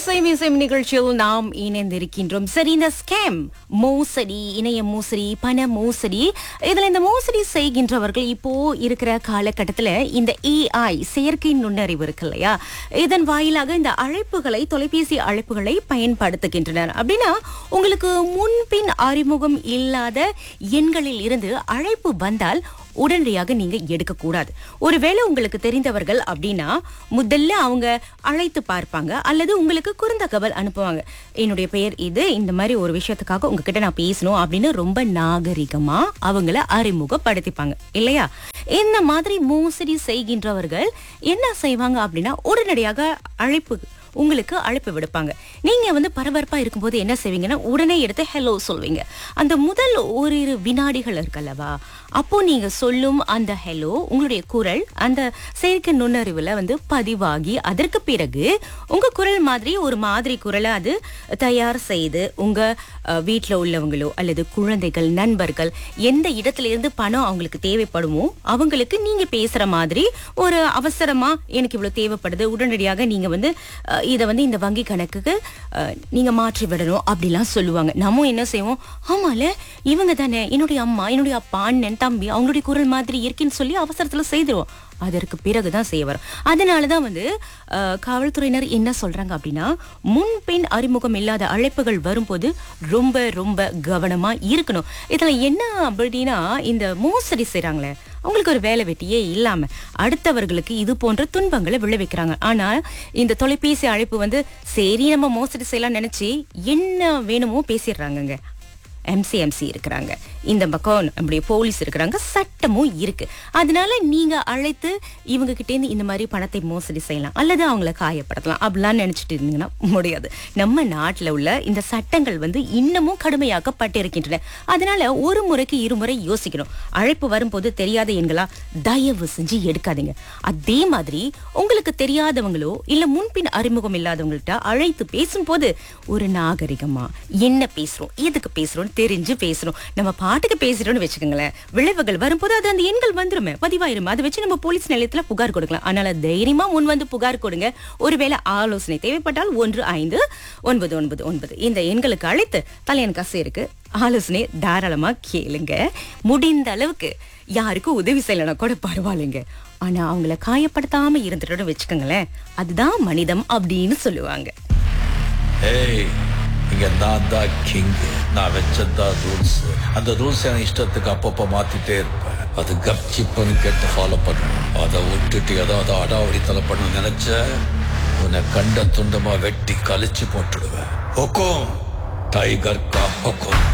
இசை மிசைம் நிகழ்ச்சியில் நாம் இணைந்திருக்கின்றோம் சரி இந்த ஸ்கேம் மோசடி இணைய மோசடி பண மோசடி இதுல இந்த மோசடி செய்கின்றவர்கள் இப்போ இருக்கிற காலகட்டத்துல இந்த ஏஐ செயற்கை நுண்ணறிவு இருக்கு இல்லையா இதன் வாயிலாக இந்த அழைப்புகளை தொலைபேசி அழைப்புகளை பயன்படுத்துகின்றனர் அப்படின்னா உங்களுக்கு முன்பின் அறிமுகம் இல்லாத எண்களில் இருந்து அழைப்பு வந்தால் உடனடியாக நீங்க எடுக்க கூடாது ஒருவேளை உங்களுக்கு தெரிந்தவர்கள் அப்படின்னா முதல்ல அவங்க அழைத்து பார்ப்பாங்க அல்லது உங்களுக்கு குறுந்தகவல் அனுப்புவாங்க என்னுடைய பெயர் இது இந்த மாதிரி ஒரு விஷயத்துக்காக உங்ககிட்ட நான் பேசணும் அப்படின்னு ரொம்ப நாகரிகமா அவங்கள அறிமுகப்படுத்திப்பாங்க இல்லையா இந்த மாதிரி மோசடி செய்கின்றவர்கள் என்ன செய்வாங்க அப்படின்னா உடனடியாக அழைப்பு உங்களுக்கு அழைப்பு விடுப்பாங்க நீங்க வந்து பரபரப்பா இருக்கும்போது என்ன செய்வீங்கன்னா உடனே எடுத்து ஹலோ சொல்வீங்க அந்த முதல் ஓரிரு வினாடிகள் இருக்கல்லவா அப்போ நீங்க சொல்லும் அந்த ஹலோ உங்களுடைய குரல் அந்த செயற்கை நுண்ணறிவுல வந்து பதிவாகி அதற்கு பிறகு உங்க குரல் மாதிரி ஒரு மாதிரி குரலை அது தயார் செய்து உங்க அஹ், வீட்ல உள்ளவங்களோ அல்லது குழந்தைகள் நண்பர்கள் எந்த இடத்துல இருந்து பணம் அவங்களுக்கு தேவைப்படுமோ அவங்களுக்கு நீங்க பேசுற மாதிரி ஒரு அவசரமா எனக்கு இவ்வளவு தேவைப்படுது உடனடியாக நீங்க வந்து அஹ், இதை வந்து இந்த வங்கி கணக்குக்கு அஹ், நீங்க மாற்றி விடணும் அப்படிலாம் சொல்லுவாங்க நம்ம என்ன செய்வோம் ஆமால இவங்க தானே என்னுடைய அம்மா என்னுடைய அப்பா அண்ணன் தம்பி அவங்களுடைய குரல் மாதிரி இருக்குன்னு சொல்லி அவசரத்துல செய்திருவோம் அதற்கு பிறகுதான் செய்ய வரும் அதனாலதான் வந்து அஹ், காவல்துறையினர் என்ன சொல்றாங்க அப்படின்னா முன்பின் அறிமுகம் இல்லாத அழைப்புகள் வரும்போது ரொம்ப ரொம்ப கவனமா இருக்கணும் இதுல என்ன அப்படின்னா இந்த மோசடி செய்றாங்களே அவங்களுக்கு ஒரு வேலை வெட்டியே இல்லாம அடுத்தவர்களுக்கு இது போன்ற துன்பங்களை விளைவிக்கிறாங்க ஆனா இந்த தொலைபேசி அழைப்பு வந்து சரி நம்ம மோசடி செய்யலாம் நினைச்சு என்ன வேணுமோ பேசிடுறாங்கங்க எம்சிஎம்சி இருக்கிறாங்க இந்த பக்கம் நம்முடைய போலீஸ் இருக்கிறாங்க சட்டமும் இருக்கு அதனால நீங்க அழைத்து இவங்க கிட்ட இருந்து இந்த மாதிரி பணத்தை மோசடி செய்யலாம் அல்லது அவங்கள காயப்படுத்தலாம் அப்படிலாம் நினைச்சிட்டு இருந்தீங்கன்னா முடியாது நம்ம நாட்டுல உள்ள இந்த சட்டங்கள் வந்து இன்னமும் கடுமையாக்கப்பட்டிருக்கின்றன அதனால ஒரு முறைக்கு இருமுறை யோசிக்கணும் அழைப்பு வரும்போது தெரியாத எண்களா தயவு செஞ்சு எடுக்காதீங்க அதே மாதிரி உங்களுக்கு தெரியாதவங்களோ இல்ல முன்பின் அறிமுகம் இல்லாதவங்கள்ட்ட அழைத்து பேசும்போது ஒரு நாகரிகமா என்ன பேசுறோம் எதுக்கு பேசுறோம் தெரிஞ்சு பேசணும் நம்ம பாட்டுக்கு பேசுறோம்னு வச்சுக்கோங்களேன் விளைவுகள் வரும்போது அது அந்த எண்கள் வந்துருமே பதிவாயிருமே அதை வச்சு நம்ம போலீஸ் நிலையத்துல புகார் கொடுக்கலாம் அதனால தைரியமா முன் வந்து புகார் கொடுங்க ஒருவேளை ஆலோசனை தேவைப்பட்டால் ஒன்று ஐந்து ஒன்பது ஒன்பது ஒன்பது இந்த எண்களுக்கு அழைத்து தலையன் காசு இருக்கு ஆலோசனை தாராளமா கேளுங்க முடிந்த அளவுக்கு யாருக்கும் உதவி செய்யலைன்னா கூட பரவாயில்லைங்க ஆனா அவங்கள காயப்படுத்தாம இருந்துட்டோம்னு வச்சுக்கோங்களேன் அதுதான் மனிதம் அப்படின்னு சொல்லுவாங்க ஏய் இங்க நான் தான் கிங் நான் வச்சதான் ரூல்ஸ் அந்த ரூல்ஸ் என் இஷ்டத்துக்கு அப்பப்போ மாத்திட்டே இருப்பேன் அது கப்சிப்புன்னு கேட்டு ஃபாலோ பண்ணணும் அதை விட்டுட்டு ஏதாவது அடாவடித்தலை பண்ண நினைச்ச உன்னை கண்ட துண்டமா வெட்டி கழிச்சு போட்டுடுவேன் ஹொக்கோம் டைகர் கா ஹொக்கோம்